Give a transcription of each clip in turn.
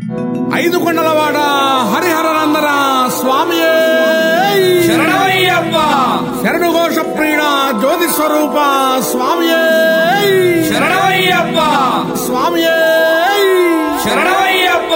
ఐదు కొండలవాడ హరిహర నందన స్వామి శరణమయ్యప్ప శరణు ఘోష ప్రీణ జ్యోతి స్వరూప స్వామి శరణమయ్యప్ప స్వామి శరణమయ్యప్ప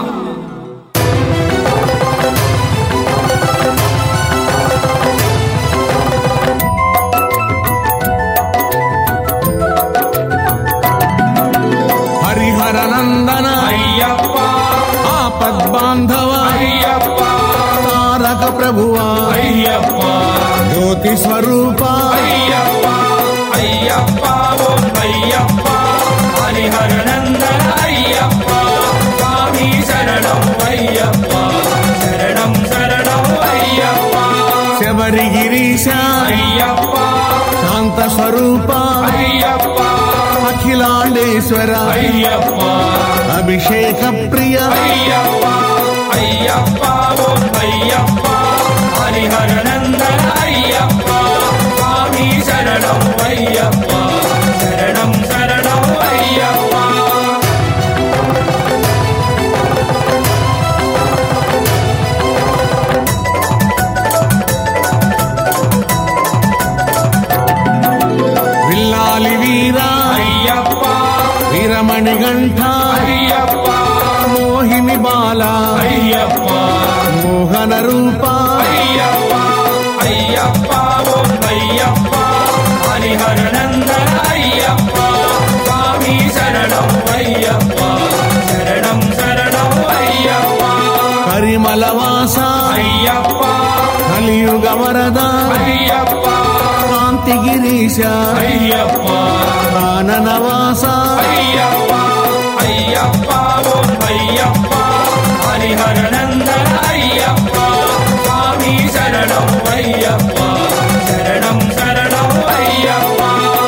హరిహర నందన అయ్యప్ప ఆపద్బాంధవ అయ్యప్ప తారక ప్రభువా అయ్యప్ప జ్యోతి స్వరూప అయ్యప్ప అయ్యప్ప ఓం అయ్యప్ప హరిహర నందన అయ్యప్ప స్వామి శరణం అయ్యప్ప శరణం శరణం అయ్యప్ప శబరిగిరీశ అయ్యప్ప శాంత స్వరూప అయ్యప్ప అఖిలాండేశ్వర అయ్యప్ప అభిషేక ప్రియ అయ్యప్ప అయ్యప్ప ఓం అయ్యప్ప హరిహర నందన అయ్యప్ప స్వామి శరణం అయ్యప్ప శరణం శరణం అయ్యప్ప విల్లాలి వీర అయ్యప్ప వీరమణి గంట అయ్యప్ప మోహిని బాల అయ్యప్ప మోహన రూప అయ్యప్ప అయ్యప్ప ఓం అయ్యప్ప హరిహర నందన అయ్యప్ప స్వామి శరణం అయ్యప్ప శరణం శరణం అయ్యప్ప కరిమల వాస అయ్యప్ప కలియుగ వరద అయ్యప్ప కాంతిగిరీశ అయ్యప్ప కానన వాస అయ్యప్ప అయ్యప్ప ఓం అయ్యప్ప హరిహర నందన అయ్యప్ప స్వామి శరణం అయ్యప్ప శరణం శరణం అయ్యప్ప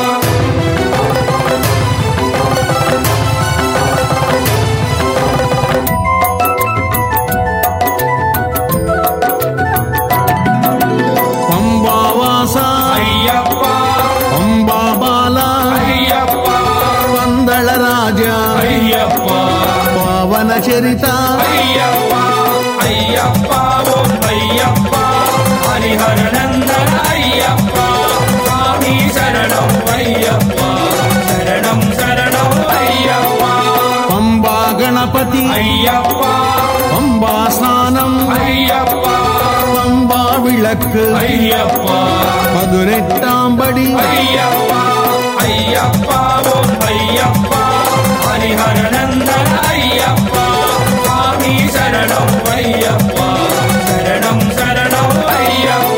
పంబావాస అయ్యప్ప పంబా బాల అయ్యప్ప వందళ రాజ అయ్యప్ప పవన చరిత అయ్యప్ప అయ్యప్ప ఓం అయ్యప్ప హరిహర నందన అయ్యప్ప స్వామి శరణం అయ్యప్ప శరణం శరణం అయ్యప్ప పంబా గణపతి అయ్యప్ప పంబా స్నానం అయ్యప్ప పంబా విளக்கு అయ్యప్ప పదునెట్టాంబడి అయ్యప్ప అయ్యప్ప ఓం అయ్యప్ప హరిహర నందన అయ్యప్ప స్వామి శరణం అయ్యప్ప శరణం శరణం అయ్యప్ప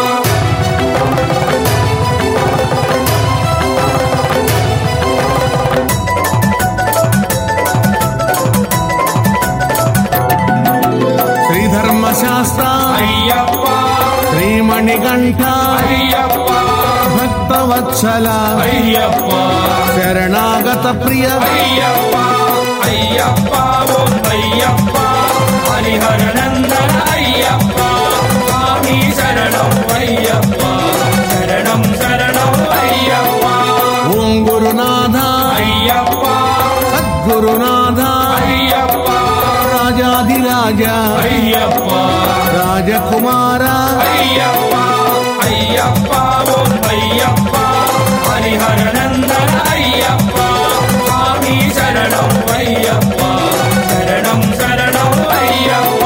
శ్రీధర్మ శాస్త్ర అయ్యప్ప శ్రీమణి గంట అయ్యప్ప భక్తవత్సల అయ్యప్ప శరణాగత ప్రియ అయ్యప్ప అయ్యప్ప ఓం అయ్యప్ప హరిహర నందన అయ్యప్ప స్వామి శరణం అయ్యప్ప శరణం శరణం అయ్యప్ప ఓం గురునాథ అయ్యప్ప సద్గురునాథ అయ్యప్ప రాజాధిరాజ అయ్యప్ప రాజకుమార అయ్యప్ప అయ్యప్ప ఓం అయ్యప్ప హరిహర నందన అయ్యప్ప స్వామి శరణం అయ్యప్ప శరణం శరణం అయ్యప్ప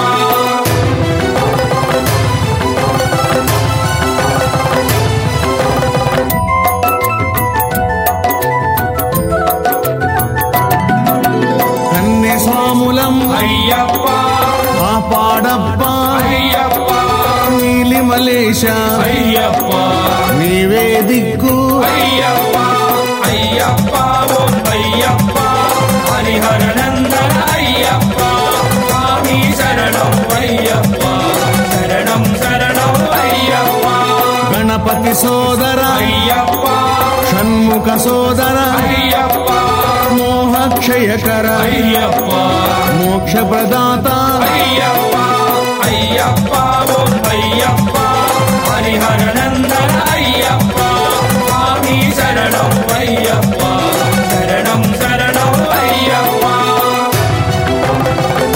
కన్య స్వాములం అయ్యప్ప కాపాడప్ప అయ్యప్ప నీలిమలేశ అయ్యప్ప నీవే దిక్కు అయ్యప్ప అయ్యప్ప ఓం అయ్యప్ప హరిహర నందన అయ్యప్ప స్వామి శరణం అయ్యప్ప శరణం శరణం అయ్యప్ప గణపతి సోదర అయ్యప్ప షణ్ముఖ సోదర అయ్యప్ప మోహక్షయకర అయ్యప్ప మోక్ష ప్రదాత అయ్యప్ప అయ్యప్ప ఓం అయ్యప్ప హరిహర నందన అయ్యప్ప స్వామి శరణం అయ్యప్ప శరణం శరణం అయ్యప్ప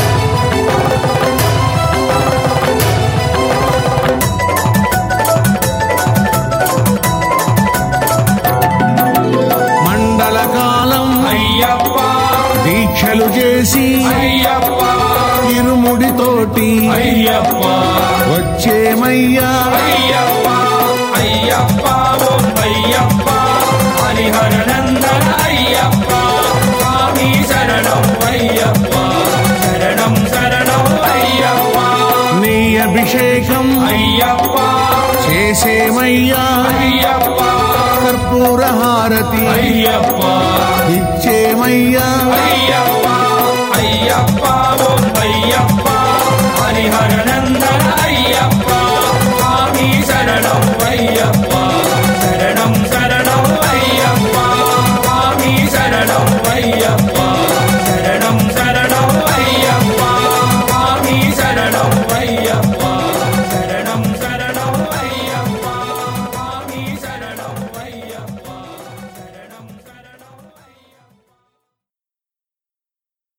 పూజలు చేసి అయ్యప్ప ఇరుముడితోటి అయ్యప్ప వచ్చేమయ్యా అయ్యప్ప అయ్యప్ప ఓ అయ్యప్ప హరిహర నందన అయ్యప్ప స్వామి శరణం అయ్యప్ప శరణం శరణం అయ్యప్ప నీ అభిషేకం అయ్యప్ప చేసేమయ్యా అయ్యప్ప కర్పూర హారతి అయ్యప్ప